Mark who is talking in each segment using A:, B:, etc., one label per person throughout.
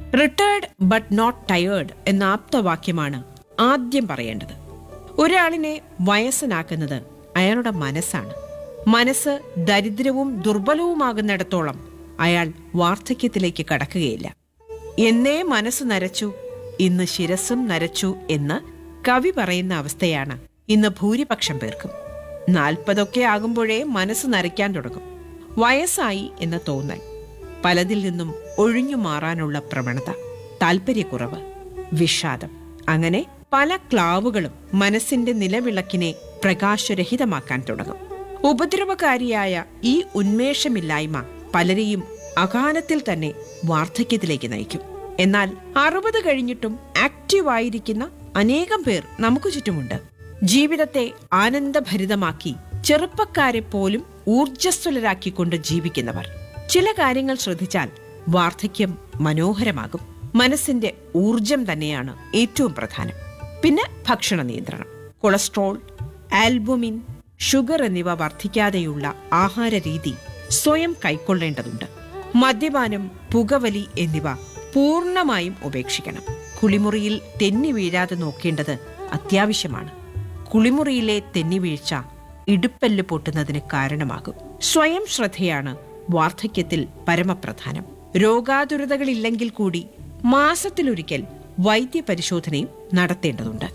A: retired but not tired എന്ന ആപ്തവാക്യമാണ് ആദ്യം പറയേണ്ടത് ഒരാളിനെ വയസ്സനാക്കുന്നത് അയാളുടെ മനസ്സാണ് മനസ്സ് ദരിദ്രവും ദുർബലവുമാകുന്നിടത്തോളം അയാൾ വാർദ്ധക്യത്തിലേക്ക് കടക്കുകയില്ല എന്നേ മനസ്സ് നരച്ചു ഇന്ന് ശിരസും നരച്ചു എന്ന് കവി പറയുന്ന അവസ്ഥയാണ് ഇന്ന് ഭൂരിപക്ഷം പേർക്കും നാൽപ്പതൊക്കെ ആകുമ്പോഴേ മനസ്സ് നരയ്ക്കാൻ തുടങ്ങും വയസ്സായി എന്ന തോന്നൽ പലതിൽ നിന്നും ഒഴിഞ്ഞു മാറാനുള്ള പ്രവണത താല്പര്യക്കുറവ് വിഷാദം അങ്ങനെ പല ക്ലാവുകളും മനസ്സിന്റെ നിലവിളക്കിനെ പ്രകാശരഹിതമാക്കാൻ തുടങ്ങും ഉപദ്രവകാരിയായ ഈ ഉന്മേഷമില്ലായ്മ പലരെയും അകാലത്തിൽ തന്നെ വാർദ്ധക്യത്തിലേക്ക് നയിക്കും എന്നാൽ അറുപത് കഴിഞ്ഞിട്ടും ആക്റ്റീവായിരിക്കുന്ന അനേകം പേർ നമുക്ക് ചുറ്റുമുണ്ട് ജീവിതത്തെ ആനന്ദഭരിതമാക്കി ചെറുപ്പക്കാരെ പോലും ഊർജ്ജസ്വലരാക്കിക്കൊണ്ട് ജീവിക്കുന്നവർ ചില കാര്യങ്ങൾ ശ്രദ്ധിച്ചാൽ വാർദ്ധക്യം മനോഹരമാകും മനസ്സിന്റെ ഊർജം തന്നെയാണ് ഏറ്റവും പ്രധാനം പിന്നെ ഭക്ഷണ നിയന്ത്രണം കൊളസ്ട്രോൾ ആൽബുമിൻ ഷുഗർ എന്നിവ വർദ്ധിക്കാതെയുള്ള ആഹാര രീതി സ്വയം കൈക്കൊള്ളേണ്ടതുണ്ട് മദ്യപാനം പുകവലി എന്നിവ പൂർണ്ണമായും ഉപേക്ഷിക്കണം കുളിമുറിയിൽ തെന്നി വീഴാതെ നോക്കേണ്ടത് അത്യാവശ്യമാണ് കുളിമുറിയിലെ തെന്നിവീഴ്ച ഇടുപ്പല്ല് പൊട്ടുന്നതിന് കാരണമാകും സ്വയം ശ്രദ്ധയാണ് വാർദ്ധക്യത്തിൽ പരമപ്രധാനം രോഗാതുരതകളില്ലെങ്കിൽ കൂടി മാസത്തിലൊരിക്കൽ വൈദ്യപരിശോധനയും നടത്തേണ്ടതുണ്ട്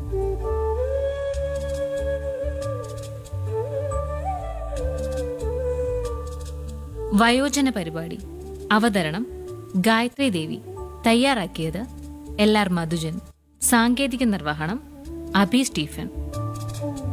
B: വയോജന പരിപാടി അവതരണം ഗായത്രി ദേവി തയ്യാറാക്കിയത് എൽ ആർ മധുജൻ സാങ്കേതിക നിർവഹണം അഭി സ്റ്റീഫൻ